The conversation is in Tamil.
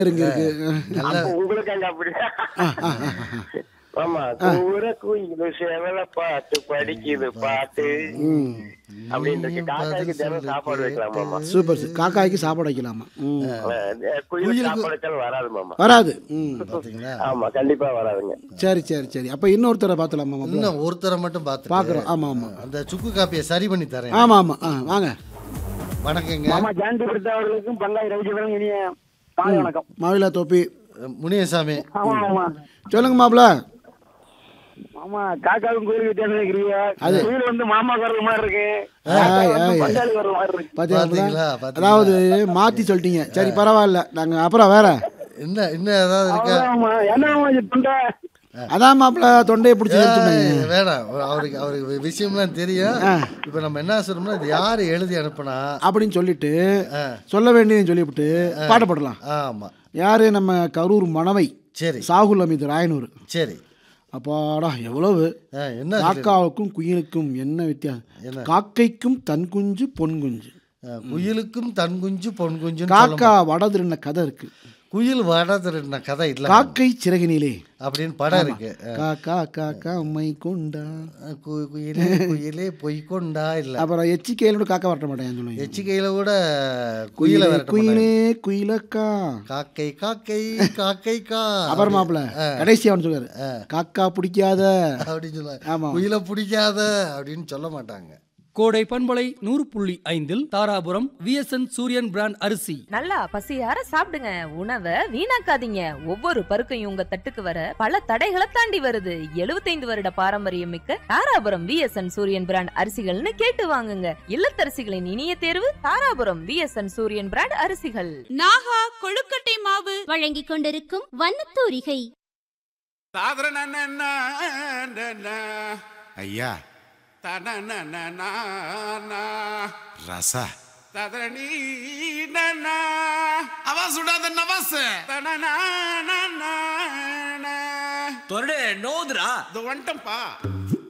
இருக்கு இருக்கு நல்ல அப்ப உங்களுக்கு அங்க அப்படி ஆமா கூற குயிலு செவல பாட்டு படிக்குது பாட்டு அப்படின்னு இருக்கு காக்காய்க்கு தினம் சாப்பாடு வைக்கலாம் மாமா சூப்பர் சார் காக்காய்க்கு சாப்பாடு வைக்கலாமா ம் அஹ் குயில் சாப்பாடு வச்சாலும் வராது மாமா வராது ம் பாத்தீங்களா ஆமா கண்டிப்பா வராதுங்க சரி சரி சரி அப்போ இன்னொருத்தரை பார்த்துலாமா மாப்பிள்ள இன்னும் ஒருத்தரை மட்டும் பார்த்து பார்க்குறோம் ஆமாம் ஆமாம் அந்த சுக்கு காப்பியை சரி பண்ணி தரேன் ஆமாம் ஆமாம் ஆ வாங்க வணக்கங்க மாமா ஜான்டி அவர்களுக்கும் பங்காய் ரவிச்சந்திரன் இனிய காலை வணக்கம் மாவிலா தொப்பி முனியசாமி ஆமா ஆமா சொல்லுங்க மாப்பிள்ள ஆமா காக்காவும் கோயில் வித்தியாசம் இருக்கிறீங்க கோயில் வந்து மாமா குரல் மாதிரி இருக்கு ஆய், ஆய். பங்காளி குரல் மாதிரி இருக்கு பார்த்தீங்களா பாத்தீங்களா பாத்தீங்களா அதாவது மாற்றி சொல்லிட்டீங்க சரி பரவாயில்ல நாங்கள் அப்புறம் வேற என்ன இன்னும் ஏதாவது இருக்கா ஆமா என்ன மாமா இது தொண்டை அதான் மாப்பிள்ள தொண்டையை பிடிச்சி வச்சுட்டேன் ஏய், வேணாம் அவருக்கு அவருக்கு விஷயம்லாம் தெரியும் இப்போ நம்ம என்ன சொல்றோம்னா இது யார் எழுதி அனுப்புனா அப்படின்னு சொல்லிட்டு சொல்ல வேண்டியதுன்னு சொல்லிவிட்டு பாட்டு பாடலாம் ஆமா யாரு நம்ம கரூர் மணவை சரி சாகுல் அமீது ராயனூர் சரி அப்பாடா எவ்வளவு ஆ, என்ன சொல்லி- காக்காவுக்கும் குயிலுக்கும் என்ன வித்தியாசம் காக்கைக்கும் தன் குஞ்சு பொன் குஞ்சு ஆ, குயிலுக்கும் தன் குஞ்சு பொன் குஞ்சு காக்கா வடதிருந்த கதை இருக்கு குயில் வடதிருந்த கதை இல்ல காக்கை சிறகினிலே அப்படின்னு படம் இருக்கு காக்கா காக்கா அம்மை கொண்டா ஆ, கு- குயிலே குயிலே பொய் கொண்டா இல்ல அப்புறம் எச்சிக்கையிலோட காக்கா வரட்ட மாட்டேன் சொல்லுங்க எச்சிக்கையில கூட குயில குயிலே விரட்ட மாட்டாங்க. குயிலே குயிலக்கா காக்கை காக்கை காக்கை கா அப்புறம் மாப்பிள்ள கடைசி அவன் சொல்லுவாரு காக்கா பிடிக்காத அப்படின்னு சொல்லுவாங்க ஆமா குயில பிடிக்காத அப்படின்னு சொல்ல மாட்டாங்க கோடை பண்பலை நூறு புள்ளி ஐந்தில் தாராபுரம் விஎஸ்என் சூரியன் பிராண்ட் அரிசி நல்லா பசியார சாப்பிடுங்க உணவை வீணாக்காதீங்க ஒவ்வொரு பருக்கையும் உங்க தட்டுக்கு வர பல தடைகளை தாண்டி வருது 75 வருட பாரம்பரியம் மிக்க தாராபுரம் விஎஸ்என் சூரியன் பிராண்ட் அரிசிகள்னு கேட்டு வாங்குங்க இல்லத்தரசிகளின் இனிய தேர்வு தாராபுரம் விஎஸ்என் சூரியன் பிராண்ட் அரிசிகள் நாகா கொழுக்கட்டை மாவு வழங்கிக் கொண்டிருக்கும் வண்ணத்தூரிகை ஐயா ரச அவா சுடாத நவாஸ் தொரடு நோதுரா வந்துட்டம்பா